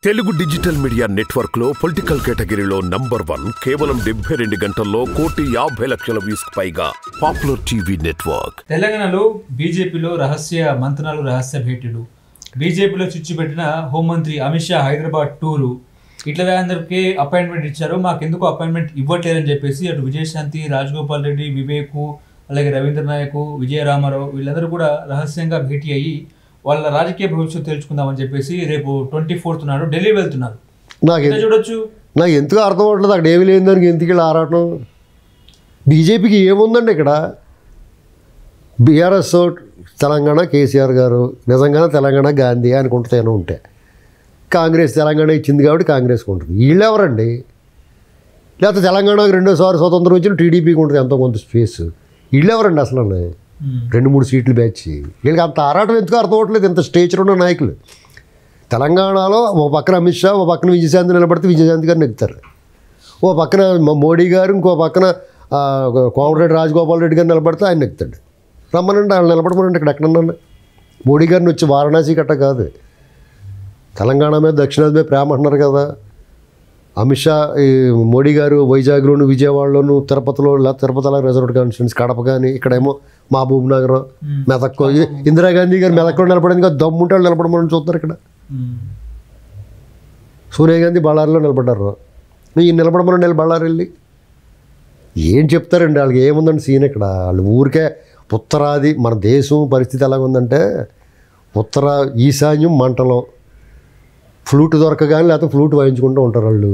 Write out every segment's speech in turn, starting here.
Telugu digital media network లో political కేటగిరీలో number one కేవలం డెబ్బై రెండు గంటల్లో కోటి యాభై లక్షల వ్యూస్ పైగా పాపులర్ టీవీ నెట్వర్క్ తెలంగాణలో బీజేపీలో రహస్య మంత్రాలు రహస్య భేటీలు బీజేపీలో చిచ్చుపెట్టిన హోంమంత్రి అమిత్ షా హైదరాబాద్ టూరు ఇట్లా అందరికీ అపాయింట్మెంట్ ఇచ్చారు మాకెందుకు అపాయింట్మెంట్ ఇవ్వట్లేదని చెప్పేసి అటు విజయశాంతి రాజగోపాల్ రెడ్డి వివేకు అలాగే రవీంద్ర నాయకు విజయరామారావు వీళ్ళందరూ కూడా రహస్యంగా భేటీ అయ్యి వాళ్ళ రాజకీయ భవిష్యత్తు తెలుసుకుందామని చెప్పేసి రేపు ట్వంటీ ఫోర్త్ నాడు ఢిల్లీ వెళ్తున్నారు నాకు ఇట్లా చూడొచ్చు నాకు ఎందుకు అర్థం అవ్వట్లేదు అక్కడ ఏమి లేని దానికి ఎందుకు ఇలా ఆరాటం బీజేపీకి ఏముందండి ఇక్కడ బీఆర్ఎస్ తెలంగాణ కేసీఆర్ గారు నిజంగానే తెలంగాణ గాంధీ అనుకుంటూనే ఉంటే కాంగ్రెస్ తెలంగాణ ఇచ్చింది కాబట్టి కాంగ్రెస్కి ఉంటుంది వీళ్ళు ఎవరండి లేకపోతే తెలంగాణకు రెండోసారి స్వతంత్రం వచ్చిన టీడీపీకి ఉంటుంది ఎంతో కొంత స్పేస్ వీళ్ళు ఎవరండి అసలు ఉమ్. రెండు మూడు సీట్లు బ్యాచ్ వీళ్ళకి అంత ఆరాటం ఎందుకు అర్థం అవ్వట్లేదు ఇంత స్టేచర్ ఉన్న నాయకులు తెలంగాణలో ఓ పక్కన అమిత్ షా ఓ పక్కన విజయశాంతి నిలబడితే విజయశాంతి గారు నెగ్గుతారు ఓ పక్కన మ- మోడీ గారు ఇంకో పక్కన ఆ, కోమటిరెడ్డి రాజగోపాల్ రెడ్డి గారు నిలబడితే ఆయన నెగ్గుతాడు రమ్మనండి వాళ్ళు నిలబడమనండి ఇక్కడ ఎక్కడన్నా మోడీ గారిని వచ్చి వారణాసి గట్ట కాదు తెలంగాణ మీద దక్షిణాది మీద ప్రేమ అంటున్నారు కదా అమిత్ షా ఈ మోడీ గారు వైజాగ్లోను విజయవాడలోను తిరుపతిలో ఇలా తిరుపతి అలా రిజర్వ్ కాన్స్టిట్యూన్స్ కడప కానీ ఇక్కడేమో మహబూబ్ నగర్ మెదక్కో ఈ ఇందిరాగాంధీ గారు మెదక్లో నిలబడింది కదా దమ్ముంటే వాళ్ళు నిలబడమని చూస్తారు ఇక్కడ ఉమ్. సోనియా గాంధీ బళ్ళారిలో నిలబడ్డారు ఈ నిలబడమని వెళ్ళి బళ్ళారి వెళ్ళి ఏం చెప్తారండి వాళ్ళకి ఏముందండి సీన్ ఇక్కడ వాళ్ళు ఊరికే ఉత్తరాది మన దేశం పరిస్థితి ఎలా ఉందంటే ఉత్తర ఈశాన్యం మంటలో ఫ్లూట్ దొరకగానే లేకపోతే ఫ్లూట్ వాయించుకుంటూ ఉంటారు వాళ్ళు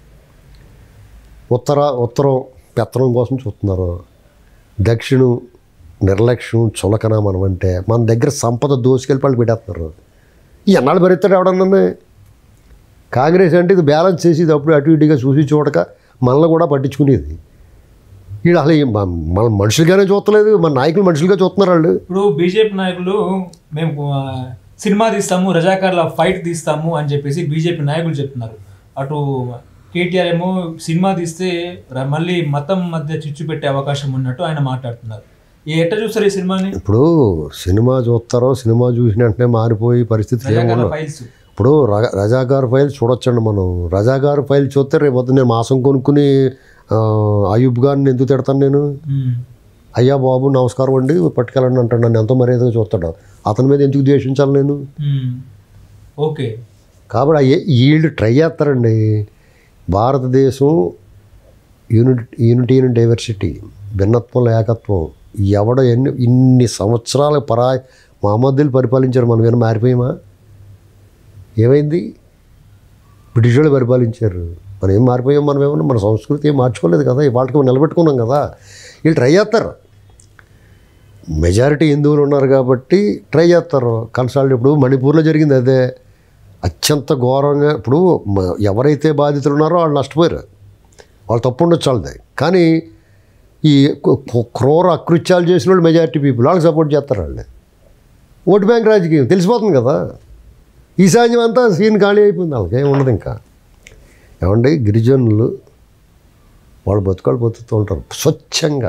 ఉత్తర ఉత్తరం పెత్తనం కోసం చూస్తున్నారు దక్షిణం నిర్లక్ష్యం చులకన మనం అంటే మన దగ్గర సంపద దోసుకెళ్ళి వాళ్ళు పెట్టేస్తున్నారు ఈ ఎన్నాళ్ళు భరిస్తాడు ఎవడన్నా కాంగ్రెస్ అంటే ఇది బ్యాలెన్స్ చేసేది అప్పుడు అటు ఇటుగా చూసి చూడక మనల్ని కూడా పట్టించుకునేది వీళ్ళు అసలు ఏం మన మన మనుషులుగానే చూస్తలేదు మన నాయకులు మనుషులుగా చూస్తున్నారు వాళ్ళు ఇప్పుడు బీజేపీ నాయకులు మేము ఆ, సినిమా తీస్తాము రజాకార్ల ఫైట్ తీస్తాము అని చెప్పేసి బీజేపీ నాయకులు చెప్తున్నారు అటు కేటీఆర్ ఏమో సినిమా తీస్తే ర- మళ్ళీ మతం మధ్య చిచ్చు పెట్టే అవకాశం ఉన్నట్టు ఆయన మాట్లాడుతున్నారు ఈ ఎట్ట చూస్తారు ఈ సినిమాని ఇప్పుడు సినిమా చూస్తారో సినిమా చూసిన వెంటనే మారిపోయి పరిస్థితి ఏం రజాకార్ల ఉండదు ఫైల్స్ ఇప్పుడు ర- రజాగారు ఫైల్ చూడొచ్చండి మనం రజాగారు ఫైల్ చూస్తే రేపు పొద్దున్న నేను మాసం కొనుక్కుని ఆ, అయూబ్ గారిని ఎందుకు తిడతాను నేను ఉమ్, అయ్యా బాబు నమస్కారం అండి పట్టుకెళ్ళండి అంటాడు నన్ను ఎంతో మర్యాదగా చూస్తాడు అతని మీద ఎందుకు ద్వేషించాలి నేను ఉమ్. ఓకే కాబట్టి అయ్యే వీళ్ళు ట్రై చేస్తారండి భారతదేశం యూనిట్ యూనిటీ అండ్ డైవర్సిటీ భిన్నత్వంలో ఏకత్వం ఎవడ ఎన్ని ఇన్ని సంవత్సరాల పరాయి మహమ్మద్దులు పరిపాలించారు మనం ఏమైనా మారిపోయామా ఏమైంది బ్రిటిష్ వాళ్ళు పరిపాలించారు మనం ఏం మారిపోయాం మనం ఏమన్నా మన సంస్కృతి ఏం మార్చుకోలేదు కదా వాళ్ళకి నిలబెట్టుకున్నాం కదా వీళ్ళు ట్రై చేస్తారు మెజారిటీ హిందువులు ఉన్నారు కాబట్టి ట్రై చేస్తారు కన్సల్ట్ ఇప్పుడు మణిపూర్లో జరిగింది అదే అత్యంత ఘోరంగా ఇప్పుడు మ- ఎవరైతే బాధితులు ఉన్నారో వాళ్ళు నష్టపోయారు వాళ్ళు తప్పు ఉండొచ్చు వాళ్ళది కానీ ఈ కు- కు- క్రూర అకృత్యాలు చేసిన వాళ్ళు మెజారిటీ పీపుల్ వాళ్ళకి సపోర్ట్ చేస్తారు వాళ్ళు ఓటు బ్యాంక్ రాజకీయం తెలిసిపోతుంది కదా ఈశాన్యం అంతా సీన్ ఖాళీ అయిపోయింది వాళ్ళకి ఏం ఉండదు ఇంకా ఏమండి గిరిజనులు వాళ్ళు బతుకాలు బతుకుతూ ఉంటారు స్వచ్ఛంగా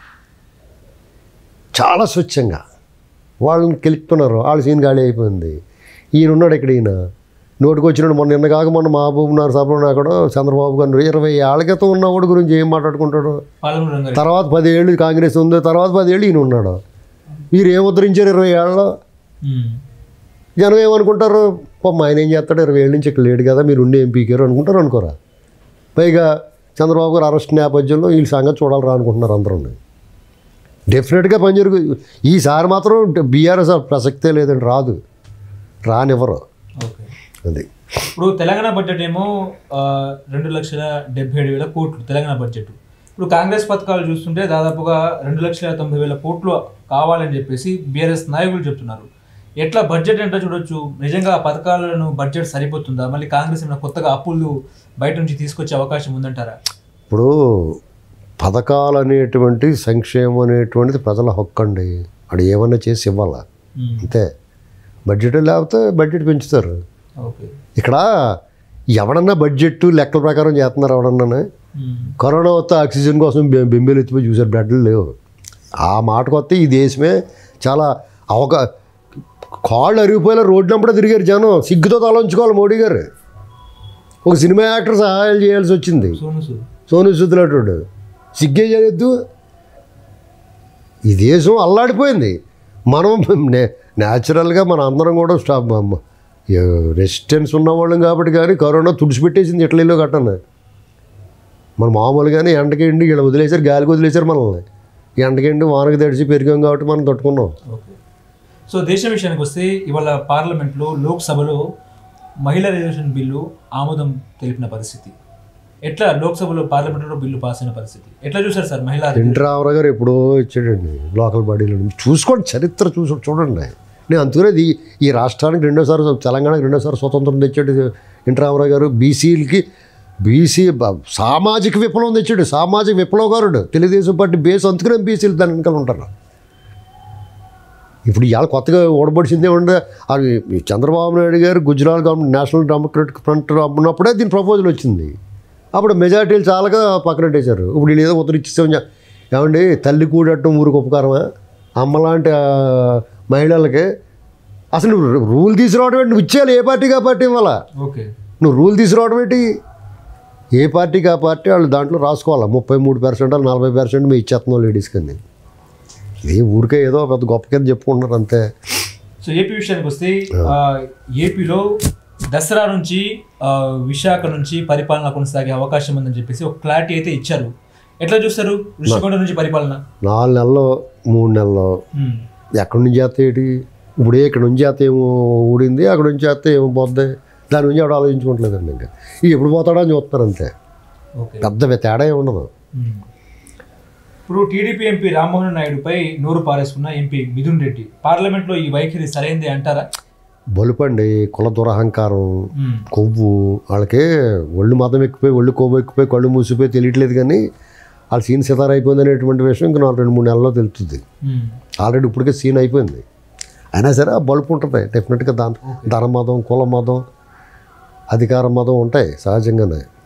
చాలా స్వచ్ఛంగా వాళ్ళని గెలుపుతున్నారు వాళ్ళ సీన్ ఖాళీ అయిపోయింది ఈయన ఉన్నాడు ఇక్కడ ఈయన నోటికి వచ్చినాడు మొన్న నిన్న కాక మొన్న మహబూబ్ నగర్ సభలో అక్కడ చంద్రబాబు గారు ఇరవై ఏళ్ళ క్రితం ఉన్నవాడి గురించి ఏం మాట్లాడుకుంటాడు పాలమూరు రంగారెడ్డి తర్వాత పదేళ్ళు కాంగ్రెస్ ఉంది తర్వాత పదేళ్ళు ఈయన ఉన్నాడు వీరు ఏం ఉద్ధరించారు ఇరవై ఏళ్ళలో ఉమ్, జనం ఏమనుకుంటారు పాపం ఆయన ఏం చేస్తాడు ఇరవై ఏళ్ళ నుంచి ఇక్కడ లేడు కదా మీరు ఉండి ఏం పీకారు అనుకుంటారు అనుకోరా పైగా చంద్రబాబు గారు అరెస్ట్ నేపథ్యంలో వీళ్ళ సంగతి చూడాలరా అనుకుంటున్నారు అందరూ డెఫినెట్గా పని జరుగు ఈసారి మాత్రం బీఆర్ఎస్ ప్రసక్తే లేదండి రాదు రానివ్వరు ఓకే అది ఇప్పుడు తెలంగాణ బడ్జెట్ ఏమో ఆ, రెండు లక్షల డెబ్బై ఏడు వేల కోట్లు తెలంగాణ బడ్జెట్ ఇప్పుడు కాంగ్రెస్ పథకాలు చూస్తుంటే దాదాపుగా రెండు లక్షల తొంభై వేల కోట్లు కావాలని చెప్పేసి బీఆర్ఎస్ నాయకులు చెప్తున్నారు ఎట్లా బడ్జెట్ అంటే చూడొచ్చు నిజంగా ఆ పథకాలను బడ్జెట్ సరిపోతుందా మళ్ళీ కాంగ్రెస్ ఏమైనా కొత్తగా అప్పులు బయట నుంచి తీసుకొచ్చే అవకాశం ఉందంటారా ఇప్పుడు పథకాలు అనేటువంటి సంక్షేమం అనేటువంటిది ప్రజల హక్కు అండి అడు ఏమన్నా చేసి ఇవ్వాలా ఉమ్, అంతే బడ్జెట్ లేకపోతే బడ్జెట్ పెంచుతారు ఓకే ఇక్కడ ఎవడన్నా బడ్జెట్ లెక్కల ప్రకారం చేస్తున్నారు ఎవడన్నా ఉమ్, కరోనా వస్తే ఆక్సిజన్ కోసం బె- బెంబేలు ఎత్తిపోయి చూసారు బెడ్లు లేవు ఆ మాటకు వస్తే ఈ దేశమే చాలా అవకా కాళ్ళు అరిగిపోయేలా రోడ్డు నంపడే తిరిగారు జనం సిగ్గుతో తలంచుకోవాలి మోడీ గారు ఒక సినిమా యాక్టర్ సహాయాలు చేయాల్సి వచ్చింది సోను సూద్ సోను సుద్దులాటోడు సిగ్గే చేయొద్దు ఈ దేశం అల్లాడిపోయింది మనం నే- న్యాచురల్గా మన అందరం కూడా స్టా రెసిస్టెన్స్ ఉన్నవాళ్ళం కాబట్టి కానీ కరోనా తుడిచిపెట్టేసింది ఇటలీలో కట్టను మన మామూలుగానే ఎండకేండి ఇక్కడ వదిలేశారు గాలికి వదిలేశారు మనల్ని ఎండకేండి వానకి తడిచి పెరిగాం కాబట్టి మనం తట్టుకున్నాం ఓకే సో దేశం విషయానికి వస్తే ఇవాళ పార్లమెంట్లో లోక్సభలో మహిళా రిజర్వేషన్ బిల్లు ఆమోదం తెలిపిన పరిస్థితి ఎట్లా లోక్సభలో పార్లమెంట్లో బిల్లు పాస్ అయిన పరిస్థితి ఎట్లా చూసారు సార్ మహిళా ఎన్టీ రామారావు గారు ఎప్పుడో ఇచ్చాడండి లోకల్ బాడీలో చూసుకోండి చరిత్ర చూసి చూడండి నేను అందుకనే ఈ ఈ రాష్ట్రానికి రెండోసారి తెలంగాణకి రెండోసారి స్వతంత్రం తెచ్చాడు ఎన్టీ రామారావు గారు బీసీలకి బీసీ బ- సామాజిక విప్లవం తెచ్చాడు సామాజిక విప్లవకారుడు తెలుగుదేశం పార్టీ బేస్ అందుకనే బీసీలు దాని వెనకాల ఉంటారు ఇప్పుడు ఇవాళ కొత్తగా ఓడబడిసిందే ఉండే అది ఈ చంద్రబాబు నాయుడు గారు Gujarat government national democratic front ఉన్నప్పుడే దీని ప్రపోజల్ వచ్చింది అప్పుడు మెజార్టీలు చాలాగా పక్కన పెట్టేశారు ఇప్పుడు వీళ్ళు ఏదో ఉత్తరిచ్చేసాం ఏమండి తల్లి కూడటం ఊరికి ఉపకారమా అమ్మలాంటి ఆ, మహిళలకి అసలు నువ్వు రూల్ తీసుకురావడం ఏంటి నువ్వు ఇచ్చేయాలి ఏ పార్టీకి ఆ పార్టీ ఇవ్వాలా ఓకే నువ్వు రూల్ తీసుకురావడం ఏంటి ఏ పార్టీకి ఆ పార్టీ వాళ్ళు దాంట్లో రాసుకోవాలా ముప్పై మూడు పర్సెంట్ నలభై పర్సెంట్ మేము ఇచ్చేస్తున్నాం లేడీస్కి అని ఇది ఊరికే ఏదో పెద్ద గొప్ప కింద చెప్పుకుంటున్నారు అంతే సో ఏపీ విషయానికి వస్తే ఆ, ఏపీలో దసరా నుంచి ఆ, విశాఖ నుంచి పరిపాలన కొనసాగే అవకాశం ఉందని చెప్పేసి ఒక క్లారిటీ అయితే ఇచ్చారు ఎట్లా చూస్తారు ఋషికొండ నుంచి పరిపాలన నాలుగు నెలలు మూడు నెలలు ఉమ్, ఎక్కడి నుంచి చేస్తే ఏంటి ఇప్పుడు ఇక్కడ నుంచి చేస్తే ఏమో ఊడింది అక్కడ నుంచి చేస్తే ఏమో పోద్ది దాని నుంచి ఆవిడ ఆలోచించుకోవట్లేదండి ఇంకా ఈ ఎప్పుడు పోతాడో అని చూస్తారు అంతే ఓకే పెద్ద తేడా ఏమి ఉండదు ఉమ్. ఇప్పుడు టీడీపీ ఎంపీ రామ్మోహన్ నాయుడుపై నోరు పారేసుకున్న ఎంపీ మిథున్ రెడ్డి పార్లమెంట్లో ఈ వైఖరి సరైంది అంటారా బలుపండి కుల దురహంకారం ఉమ్, కొవ్వు వాళ్ళకి ఒళ్ళు మతం ఎక్కిపోయి ఒళ్ళు కొవ్వు ఎక్కిపోయి కళ్ళు మూసిపోయి తెలియట్లేదు కానీ వాళ్ళ సీన్ సితార్ అయిపోయింది అనేటువంటి విషయం ఇంకా నాలుగు రెండు మూడు నెలల్లో తెలుస్తుంది ఉమ్, ఆల్రెడీ ఇప్పటికే సీన్ అయిపోయింది అయినా సరే ఆ బలుపు ఉంటుంది డెఫినెట్గా దాని ధన మతం కుల మతం అధికార మతం ఉంటాయి సహజంగానే